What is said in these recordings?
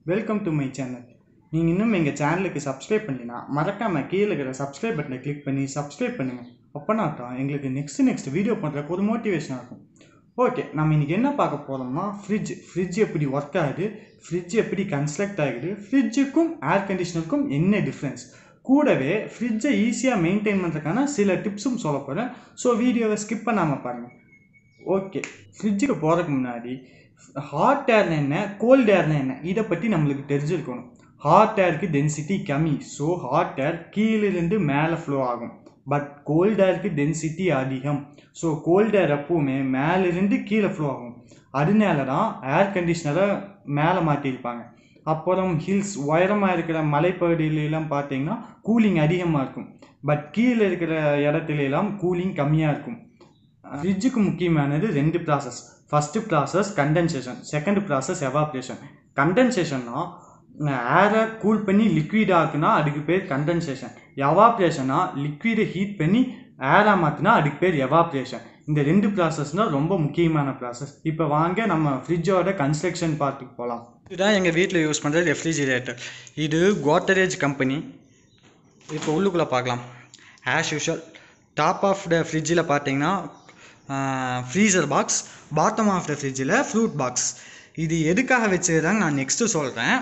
welcome to my channel நீங்கள் இன்னும் எங்கள் சேனலுக்கு சப்ஸ்கிரைப் பண்ணலைன்னா மறக்காமல் கீழே இருக்கிற சப்ஸ்கிரைப் பட்டனை கிளிக் பண்ணி சப்ஸ்கிரைப் பண்ணுங்கள் அப்போனா தான் எங்களுக்கு நெக்ஸ்ட் நெக்ஸ்ட் வீடியோ பண்ணுறதுக்கு ஒரு மோட்டிவேஷனாக இருக்கும் ஓகே நம்ம இன்றைக்கி என்ன பார்க்க போகிறோம்னா ஃப்ரிட்ஜ் ஃப்ரிட்ஜ் எப்படி ஒர்க் ஆகுது ஃப்ரிட்ஜ் எப்படி கன்ஸ்ட்ரக்ட் ஆகுது ஃப்ரிட்ஜுக்கும் ஏர் கண்டிஷனருக்கும் என்ன டிஃப்ரென்ஸ் கூடவே ஃப்ரிட்ஜை ஈஸியாக மெயின்டைன் பண்ணுறதுக்கான சில டிப்ஸும் சொல்ல போகிறேன் ஸோ வீடியோவை ஸ்கிப் பண்ணாமல் பாருங்கள் ஓகே ஃப்ரிட்ஜுக்கு போகிறதுக்கு முன்னாடி ஹாட் ஏர்னா என்ன கோல்ட் ஏர்னா என்ன இதை பற்றி நம்மளுக்கு தெரிஞ்சிருக்கணும் ஹாட் ஏருக்கு டென்சிட்டி கம்மி ஸோ ஹாட் ஏர் கீழிருந்து மேலே ஃப்ளோ ஆகும் பட் கோல்ட் ஏருக்கு டென்சிட்டி அதிகம் ஸோ கோல்ட் ஏர் எப்பவுமே மேலிருந்து கீழே ஃப்ளோ ஆகும் அதனால தான் ஏர் கண்டிஷ்னரை மேலே மாட்டியிருப்பாங்க அப்புறம் ஹில்ஸ் உயரமாக இருக்கிற மலைப்பகுதியிலலாம் பார்த்தீங்கன்னா கூலிங் அதிகமாக இருக்கும் பட் கீழே இருக்கிற இடத்துல எல்லாம் கூலிங் கம்மியாக இருக்கும் ஃப்ரிட்ஜுக்கு முக்கியமானது ரெண்டு process first process condensation second process evaporation கண்டென்சேஷன்னா ஏரை கூல் பண்ணி லிக்விட் ஆக்குனா அதுக்கு பேர் கண்டென்சேஷன் எவாப்ரேஷனா லிக்விடை ஹீட் பண்ணி ஏராக மாற்றினா அதுக்கு பேர் எவாப்ரேஷன் இந்த ரெண்டு ப்ராசஸ் தான் ரொம்ப முக்கியமான ப்ராசஸ் இப்போ வாங்க நம்ம ஃப்ரிட்ஜோட கன்ஸ்ட்ரக்ஷன் பார்ட்டுக்கு போகலாம் இதுதான் எங்கள் வீட்டில் யூஸ் பண்ணுற ரெஃப்ரிஜிரேட்டர் இது கோட்டரேஜ் கம்பெனி இப்போ உள்ளுக்குள்ளே பார்க்கலாம் as usual top of the ஃப்ரிட்ஜில் பார்த்தீங்கன்னா freezer box bottom of the ஃப்ரிட்ஜில் ஃப்ரூட் பாக்ஸ் இது எதுக்காக வச்சதுதாங்க நான் நெக்ஸ்ட்டு சொல்கிறேன்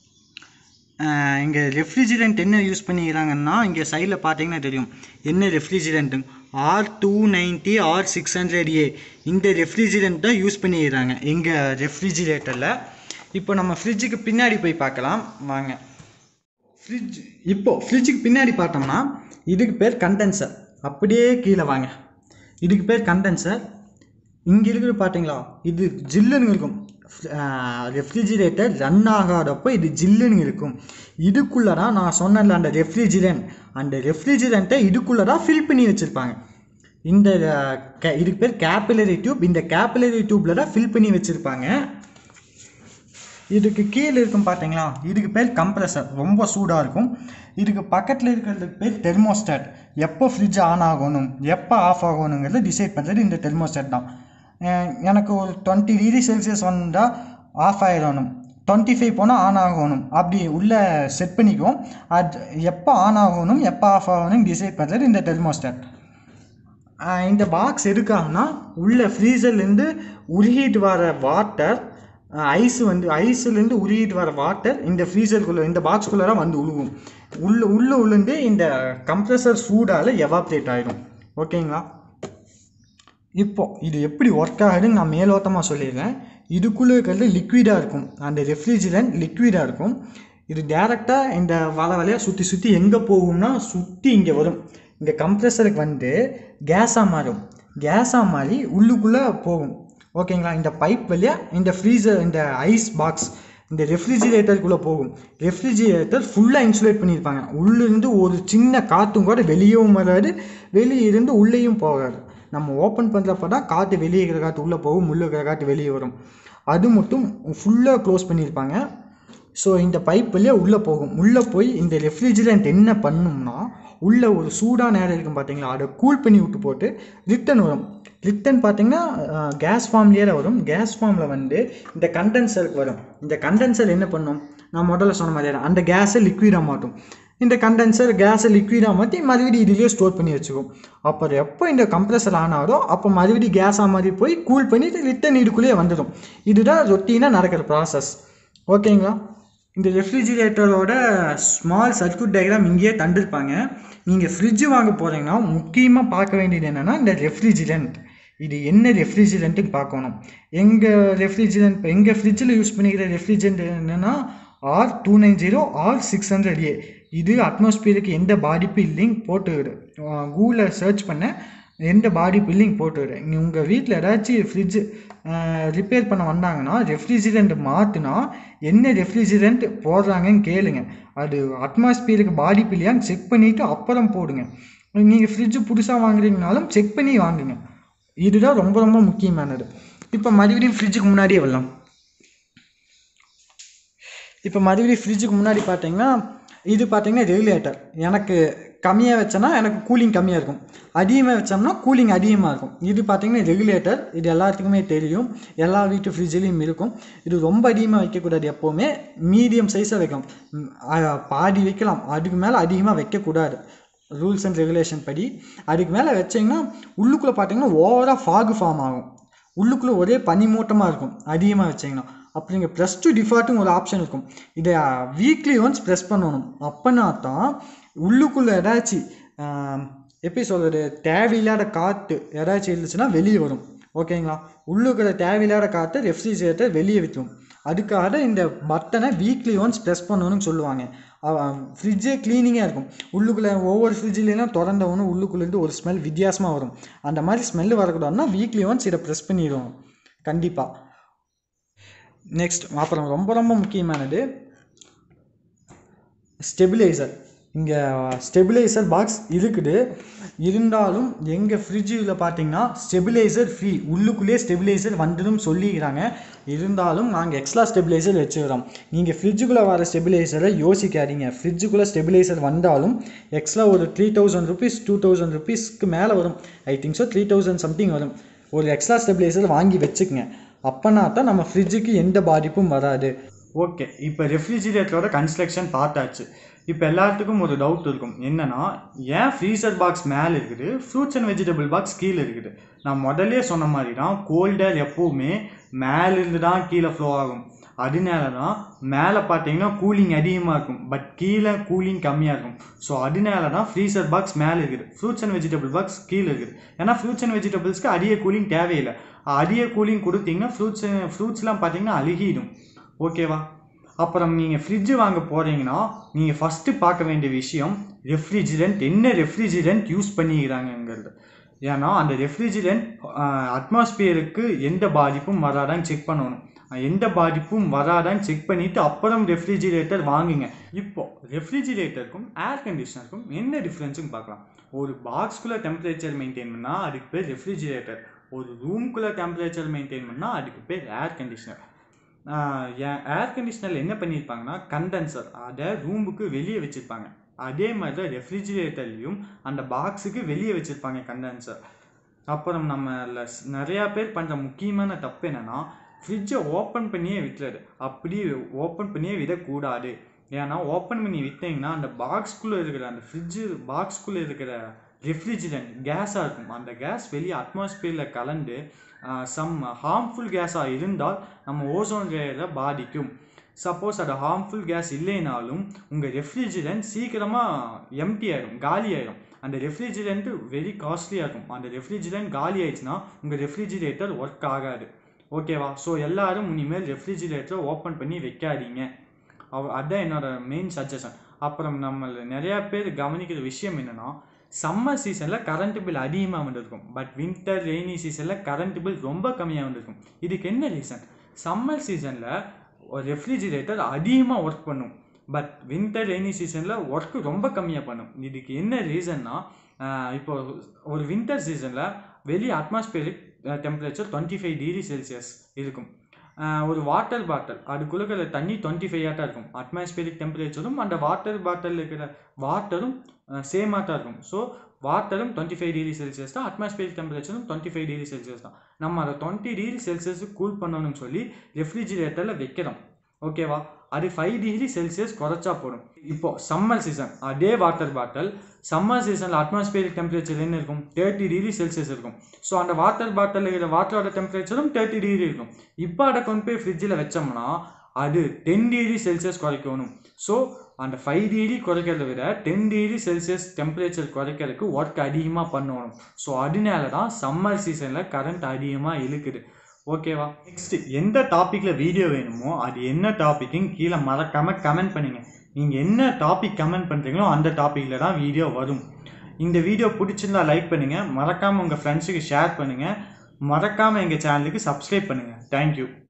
இங்கே ரெஃப்ரிஜிரண்ட் என்ன யூஸ் பண்ணிக்கிறாங்கன்னா இங்கே சைடில் பார்த்தீங்கன்னா தெரியும் என்ன refrigerant R two ninety R six hundred A இந்த ரெஃப்ரிஜிரண்ட் தான் யூஸ் பண்ணிக்கிறாங்க எங்கள் ரெஃப்ரிஜிரேட்டரில் இப்போ நம்ம ஃப்ரிட்ஜுக்கு பின்னாடி போய் பார்க்கலாம் வாங்க ஃப்ரிட்ஜ் இப்போ ஃப்ரிட்ஜுக்கு பின்னாடி பார்த்தோம்னா இதுக்கு பேர் கண்டென்சர் அப்படியே கீழே வாங்க இதுக்கு பேர் கண்டென்சர் இங்கே இருக்கிறது பார்த்தீங்களா இது ஜில்லுன்னு இருக்கும் ரெஃப்ரிஜிரேட்டர் ரன் ஆகாதப்போ இது ஜில்லுன்னு இருக்கும் இதுக்குள்ளே தான் நான் சொன்னல அந்த ரெஃப்ரிஜிரண்ட் அந்த ரெஃப்ரிஜிரண்ட்டை இதுக்குள்ளே தான் ஃபில் பண்ணி வச்சுருப்பாங்க இந்த க இதுக்கு பேர் கேபிலரி டியூப் இந்த கேபிலரி டியூப்பில் தான் ஃபில் பண்ணி வச்சுருப்பாங்க இதுக்கு கீழே இருக்கும் பார்த்தீங்களா இதுக்கு பேர் கம்ப்ரஸர் ரொம்ப சூடாக இருக்கும் இதுக்கு பக்கத்தில் இருக்கிறதுக்கு பேர் தெர்மோஸ்டாட் எப்போ ஃப்ரிட்ஜ் ஆன் ஆகணும் எப்போ ஆஃப் ஆகணுங்கிறத டிசைட் பண்ணுறது இந்த தெர்மோஸ்டாட் தான் எனக்கு ஒரு டுவெண்ட்டி டிகிரி செல்சியஸ் வந்தால் ஆஃப் ஆகிடணும் டுவெண்ட்டி ஃபைவ் போனால் ஆன் ஆகணும் அப்படி உள்ளே செட் பண்ணிக்குவோம் அது எப்போ ஆன் ஆகணும் எப்போ ஆஃப் ஆகணும் டிசைட் பண்ணுறது இந்த தெர்மோஸ்டாட் இந்த பாக்ஸ் எதுக்காகனா உள்ள ஃப்ரீசர்லேருந்து உருகிட்டு வர வாட்டர் ஐஸ் வந்து ஐஸ்லேருந்து உருகிட்டு வர வாட்டர் இந்த ஃப்ரீசருக்குள்ளே இந்த பாக்ஸ்குள்ளே தான் வந்து உழுவும் உள்ள உள்ளே உளுந்து இந்த கம்ப்ரஸர் சூடால் எவாப்ரேட் ஆகிடும் ஓகேங்களா இப்போ இது எப்படி ஒர்க் ஆகுதுன்னு நான் மேலோட்டமாக சொல்லிடுறேன் இதுக்குள்ளே இருக்கிறது லிக்விடாக இருக்கும் அந்த ரெஃப்ரிஜிரண்ட் லிக்விடாக இருக்கும் இது டேரெக்டாக இந்த வலை வலையாக சுற்றி சுற்றி எங்கே போகும்னா சுற்றி இங்கே வரும் இந்த கம்ப்ரெஸருக்கு வந்து கேஸாக மாறும் கேஸாக மாறி உள்ளுக்குள்ளே போகும் ஓகேங்களா இந்த பைப் வழியாக இந்த ஃப்ரீசர் இந்த ஐஸ் பாக்ஸ் இந்த ரெஃப்ரிஜிரேட்டருக்குள்ளே போகும் ரெஃப்ரிஜிரேட்டர் ஃபுல்லாக இன்சுலேட் பண்ணியிருப்பாங்க உள்ளேருந்து ஒரு சின்ன காற்றும் கூட வெளியவும் வராது வெளியே இருந்து உள்ளேயும் போகாது நம்ம ஓப்பன் பண்ணுறப்ப தான் காற்று வெளியே இருக்கிற காற்று உள்ளே போகும் உள்ளே இருக்கிற காற்று வெளியே வரும் அது மட்டும் ஃபுல்லாக க்ளோஸ் பண்ணியிருப்பாங்க ஸோ இந்த பைப் வழியாக உள்ளே போகும் உள்ளே போய் இந்த ரெஃப்ரிஜிரண்ட் என்ன பண்ணும்னா உள்ளே ஒரு சூடான நேரம் இருக்கும் பார்த்தீங்களா அதை கூல் பண்ணி விட்டு போட்டு ரிட்டன் வரும் ரிட்டன் பார்த்தீங்கன்னா கேஸ் ஃபார்ம்லேயே வரும் கேஸ் ஃபார்மில் வந்து இந்த கண்டென்சருக்கு வரும் இந்த கண்டென்சர் என்ன பண்ணும் நான் முதல்ல சொன்ன மாதிரி அந்த கேஸை லிக்விடாக மாட்டும் இந்த கண்டென்சர் கேஸை லிக்விடாக மாற்றி மறுபடியும் இதுலேயே ஸ்டோர் பண்ணி வச்சுக்கும் அப்போ எப்போ இந்த கம்ப்ரெசர் ஆன் ஆகிறோ அப்போ மறுபடியும் கேஸாக மாதிரி போய் கூல் பண்ணிட்டு ரிட்டன் இதுக்குள்ளேயே வந்துடும் இதுதான் ரொட்டீனாக நடக்கிற ப்ராசஸ் ஓகேங்களா இந்த ரெஃப்ரிஜிரேட்டரோட ஸ்மால் சர்க்கியூட் டயக்ராம் இங்கேயே தந்திருப்பாங்க நீங்கள் ஃப்ரிட்ஜு வாங்க போகிறீங்கன்னா முக்கியமாக பார்க்க வேண்டியது என்னென்னா இந்த ரெஃப்ரிஜிரண்ட் இது என்ன ரெஃப்ரிஜிரண்ட்டுன்னு பார்க்கணும் எங்கள் ரெஃப்ரிஜிரண்ட் எங்கள் ஃப்ரிட்ஜில் யூஸ் பண்ணிக்கிற ரெஃப்ரிஜரண்ட் என்னென்னா R two nine zero R six hundred A இது அட்மாஸ்பியருக்கு எந்த பாதிப்பும் இல்லைங்க போட்டு விடு கூகுளில் சர்ச் பண்ண எந்த பாதிப்பு இல்லைங்க போட்டு விடு உங்கள் வீட்டில் ஏதாச்சும் ஃப்ரிட்ஜு ரிப்பேர் பண்ண வந்தாங்கன்னா ரெஃப்ரிஜிரண்ட் மாற்றினா என்ன ரெஃப்ரிஜிரண்ட் போடுறாங்கன்னு கேளுங்க அது அட்மாஸ்பியருக்கு பாதிப்பு இல்லையான்னு செக் பண்ணிவிட்டு அப்புறம் போடுங்க நீங்கள் ஃப்ரிட்ஜு புதுசாக வாங்குறீங்கனாலும் செக் பண்ணி வாங்குங்க இதுதான் ரொம்ப ரொம்ப முக்கியமானது இப்போ மறுபடியும் ஃப்ரிட்ஜுக்கு முன்னாடியே வரலாம் இப்போ மறுபடியும் ஃப்ரிட்ஜுக்கு முன்னாடி பார்த்தீங்கன்னா இது பார்த்தீங்கன்னா ரெகுலேட்டர் எனக்கு கம்மியாக வச்சேன்னா எனக்கு கூலிங் கம்மியாக இருக்கும் அதிகமாக வச்சோம்னா கூலிங் அதிகமாக இருக்கும் இது பார்த்தீங்கன்னா ரெகுலேட்டர் இது எல்லாத்துக்குமே தெரியும் எல்லா வீட்டு ஃப்ரிட்ஜ்லேயும் இருக்கும் இது ரொம்ப அதிகமாக வைக்கக்கூடாது எப்போவுமே மீடியம் சைஸாக வைக்கலாம் ம், அ- பாதி வைக்கலாம் அதுக்கு மேலே அதிகமாக வைக்கக்கூடாது ரூல்ஸ் அண்ட் ரெகுலேஷன் படி அதுக்கு மேலே வச்சிங்கன்னா உள்ளுக்குள்ளே பார்த்தீங்கன்னா ஓவராக ஃபாகு ஃபார்ம் ஆகும் உள்ளுக்குள்ளே ஒரே பனிமூட்டமாக இருக்கும் அதிகமாக வச்சிங்கன்னா அப்போ நீங்கள் ப்ரெஸ் டு டிஃபால்ட்டுன்னு ஒரு ஆப்ஷன் இருக்கும் இதை வீக்லி ஒன்ஸ் ப்ரெஸ் பண்ணணும் அப்போனா தான் உள்ளுக்குள்ளே ஏதாச்சும் ஆம், எப்படி சொல்கிறது தேவையில்லாத காற்று ஏதாச்சும் இருந்துச்சுன்னா வெளியே வரும் ஓகேங்களா உள்ளுக்குள்ள தேவையில்லாத காற்று ரெஃப்ரிஜரேட்டர் வெளியே விட்டுரும் அதுக்காக இந்த பட்டனை வீக்லி ஒன்ஸ் ப்ரெஸ் பண்ணணும்னு சொல்லுவாங்க ஃப்ரிட்ஜே க்ளீனிங்காக இருக்கும் உள்ளுக்குள்ளே ஒவ்வொரு ஃப்ரிட்ஜ்லாம் திறந்தவொன்னு உள்ளுக்குள்ளேருந்து ஒரு ஸ்மெல் வித்தியாசமாக வரும் அந்த மாதிரி ஸ்மெல் வரக்கூடாதுன்னா வீக்லி ஒன்ஸ் இதை ப்ரெஸ் பண்ணிடுவோம் கண்டிப்பாக நெக்ஸ்ட் அப்புறம் ரொம்ப ரொம்ப முக்கியமானது ஸ்டெபிலைசர் இங்கே ஸ்டெபிலைசர் பாக்ஸ் இருக்குது இருந்தாலும் எங்கள் ஃப்ரிட்ஜில் பார்த்தீங்கன்னா ஸ்டெபிலைசர் ஃப்ரீ உள்ளுக்குள்ளேயே ஸ்டெபிலைசர் வந்துடும் சொல்லிக்கிறாங்க இருந்தாலும் நாங்கள் எக்ஸ்ட்ரா ஸ்டெபிலைசர் வச்சுக்கிறோம் நீங்கள் ஃப்ரிட்ஜுக்குள்ளே வர ஸ்டெபிலைசரை யோசிக்காதீங்க ஃப்ரிட்ஜுக்குள்ளே ஸ்டெபிலைசர் வந்தாலும் எக்ஸ்ட்ரா ஒரு three thousand rupees two thousand ருபீஸ்க்கு மேலே வரும் I think so three thousand something வரும் ஒரு எக்ஸ்ட்ரா ஸ்டெபிலைசர் வாங்கி வச்சுக்கங்க அப்போனா தான் நம்ம ஃப்ரிட்ஜுக்கு எந்த பாதிப்பும் வராது ஓகே இப்போ ரெஃப்ரிஜிரேட்டரோட கன்ஸ்ட்ரக்ஷன் பார்த்தாச்சு இப்போ எல்லாத்துக்கும் ஒரு டவுட் இருக்கும் என்னன்னா ஏன் ஃப்ரீசர் பாக்ஸ் மேலே இருக்குது ஃப்ரூட்ஸ் அண்ட் வெஜிடபிள் பாக்ஸ் கீழே இருக்குது நான் முதல்லே சொன்ன மாதிரி தான் கோல்டர் எப்போவுமே மேலிருந்து தான் கீழே ஃப்ளோ ஆகும் அதனால தான் மேலே பார்த்தீங்கன்னா கூலிங் அதிகமாக இருக்கும் பட் கீழே கூலிங் கம்மியாக இருக்கும் ஸோ அதனால தான் ஃப்ரீசர் பாக்ஸ் மேலே இருக்குது ஃப்ரூட்ஸ் அண்ட் வெஜிடபிள் பாக்ஸ் கீழே இருக்குது ஏன்னா ஃப்ரூட்ஸ் அண்ட் வெஜிடபிள்ஸ்க்கு அதிக கூலிங் தேவையில்லை அதிக கூலிங் கொடுத்தீங்கன்னா ஃப்ரூட்ஸ் ஃப்ரூட்ஸ்லாம் பார்த்தீங்கன்னா அழுகிடும் ஓகேவா அப்புறம் நீங்கள் ஃப்ரிட்ஜு வாங்க போகிறீங்கன்னா நீங்கள் ஃபஸ்ட்டு பார்க்க வேண்டிய விஷயம் ரெஃப்ரிஜிரண்ட் என்ன ரெஃப்ரிஜிரண்ட் யூஸ் பண்ணிக்கிறாங்கங்கிறது ஏன்னா அந்த ரெஃப்ரிஜிரண்ட் அட்மாஸ்பியருக்கு எந்த பாதிப்பும் வராதான்னு செக் பண்ணணும் அஹ் எந்த பாதிப்பும் வராதான்னு செக் பண்ணிவிட்டு அப்புறம் ரெஃப்ரிஜிரேட்டர் வாங்குங்க இப்போ ரெஃப்ரிஜிரேட்டருக்கும் ஏர் கண்டிஷனருக்கும் என்ன டிஃப்ரென்ஸுன்னு பார்க்கலாம் ஒரு பாக்ஸ்குள்ளே டெம்பரேச்சர் மெயின்டைன் பண்ணால் அதுக்கு பேர் ரெஃப்ரிஜிரேட்டர் ஒரு ரூம்குள்ளே டெம்பரேச்சர் மெயின்டைன் பண்ணால் அதுக்கு பேர் ஏர் கண்டிஷனர் ஏர் கண்டிஷனரில் என்ன பண்ணியிருப்பாங்கன்னா கண்டென்சர் அதை ரூமுக்கு வெளியே வச்சுருப்பாங்க அதே மாதிரி தான் ரெஃப்ரிஜிரேட்டர்லேயும் அந்த பாக்ஸுக்கு வெளியே வச்சுருப்பாங்க கண்டென்சர் அப்புறம் நம்ம ல- நிறையா பேர் பண்ணுற முக்கியமான தப்பு என்னென்னா ஃப்ரிட்ஜை ஓப்பன் பண்ணியே விட்டுறது அப்படி ஓப்பன் பண்ணியே விடக்கூடாது ஏன்னா ஓப்பன் பண்ணி விட்டீங்கன்னா அந்த பாக்ஸ்குள்ளே இருக்கிற அந்த ஃப்ரிட்ஜு பாக்ஸ்குள்ளே இருக்கிற ரெஃப்ரிஜிரண்ட் கேஸாக இருக்கும் அந்த கேஸ் வெளியே அட்மாஸ்பியரில் கலந்து சம் ஹார்ம்ஃபுல் கேஸாக இருந்தால் நம்ம ஓசோன் லேயரை பாதிக்கும் சப்போஸ் அது ஹார்ம்ஃபுல் கேஸ் இல்லைனாலும் உங்கள் ரெஃப்ரிஜிரண்ட் சீக்கிரமாக எம்டி ஆயிடும் காலி ஆயிடும் அந்த ரெஃப்ரிஜிரண்ட்டு வெரி காஸ்ட்லியாக இருக்கும் அந்த ரெஃப்ரிஜிரண்ட் காலி ஆயிடுச்சுன்னா உங்கள் ரெஃப்ரிஜிரேட்டர் ஒர்க் ஆகாது ஓகேவா ஸோ எல்லாரும் இனிமேல் ரெஃப்ரிஜிரேட்டரை ஓப்பன் பண்ணி வைக்காதீங்க அவ அதான் என்னோட மெயின் சஜஷன் அப்புறம் நம்ம நிறையா பேர் கவனிக்கிற விஷயம் என்னென்னா சம்மர் சீசனில் கரண்ட் பில் அதிகமாக வந்திருக்கும் பட் வின்டர் ரெய்னி சீசனில் கரண்ட் பில் ரொம்ப கம்மியாக வந்திருக்கும் இதுக்கு என்ன ரீசன் சம்மர் சீசனில் ஒரு ரெஃப்ரிஜிரேட்டர் அதிகமாக ஒர்க் பண்ணும் பட் வின்டர் ரெய்னி சீசனில் ஒர்க்கு ரொம்ப கம்மியாக பண்ணும் இதுக்கு என்ன ரீசன்னா இப்போ ஒரு வின்டர் சீசனில் வெளியே atmospheric temperature twenty five degree Celsius இருக்கும் ஆஹ் ஒரு வாட்டர் பாட்டில் அதுக்குள்ள இருக்கிற தண்ணி டுவெண்ட்டி ஃபைவாக தான் இருக்கும் அட்மாஸ்பியரிக் டெம்பரேச்சரும் அந்த வாட்டர் பாட்டில் இருக்கிற வாட்டரும் சேமாக தான் இருக்கும் ஸோ வாட்டரும் டுவெண்ட்டி ஃபைவ் டிகிரி செல்சியஸ் தான் அட்மாஸ்பியரிக் டெம்பரேச்சரும் டுவெண்ட்டி ஃபைவ் டிகிரி செல்சியஸ் தான் நம்ம அதை டுவெண்ட்டி டிகிரி செல்சியஸுக்கு கூல் பண்ணணும்னு சொல்லி ரெஃப்ரிஜிரேட்டரில் வைக்கிறோம் ஓகேவா அது ஃபைவ் டிகிரி செல்சியஸ் குறைச்சா போடும் இப்போ சம்மர் சீசன் அதே வாட்டர் பாட்டில் சம்மர் சீசனில் அட்மாஸ்பியரிக் டெம்பரேச்சர் என்ன இருக்கும் தேர்ட்டி டிகிரி செல்சியஸ் இருக்கும் ஸோ அந்த வாட்டர் பாட்டில் இருக்கிற வாட்டரோட டெம்பரேச்சரும் தேர்ட்டி டிகிரி இருக்கும் இப்போ அதை கொண்டு போய் ஃப்ரிட்ஜில் வச்சோம்னா அது டென் டிகிரி செல்சியஸ் குறைக்கணும் ஸோ அந்த ஃபைவ் டிகிரி குறைக்கிறத விட டென் டிகிரி செல்சியஸ் டெம்பரேச்சர் குறைக்கிறதுக்கு ஒர்க் அதிகமாக பண்ணணும் ஸோ அதனால தான் சம்மர் சீசனில் கரண்ட் அதிகமாக இழுக்குது ஓகேவா நெக்ஸ்ட் எந்த டாப்பிக்கில் வீடியோ வேணுமோ அது என்ன டாப்பிக்குன்னு கீழே மறக்காமல் கமெண்ட் பண்ணுங்க நீங்கள் என்ன டாபிக் கமெண்ட் பண்ணுறீங்களோ அந்த டாப்பிக்கில் தான் வீடியோ வரும் இந்த வீடியோ பிடிச்சிருந்தா லைக் பண்ணுங்கள் மறக்காமல் உங்கள் ஃப்ரெண்ட்ஸுக்கு ஷேர் பண்ணுங்கள் மறக்காமல் எங்கள் சேனலுக்கு சப்ஸ்கிரைப் பண்ணுங்கள் தேங்க்யூ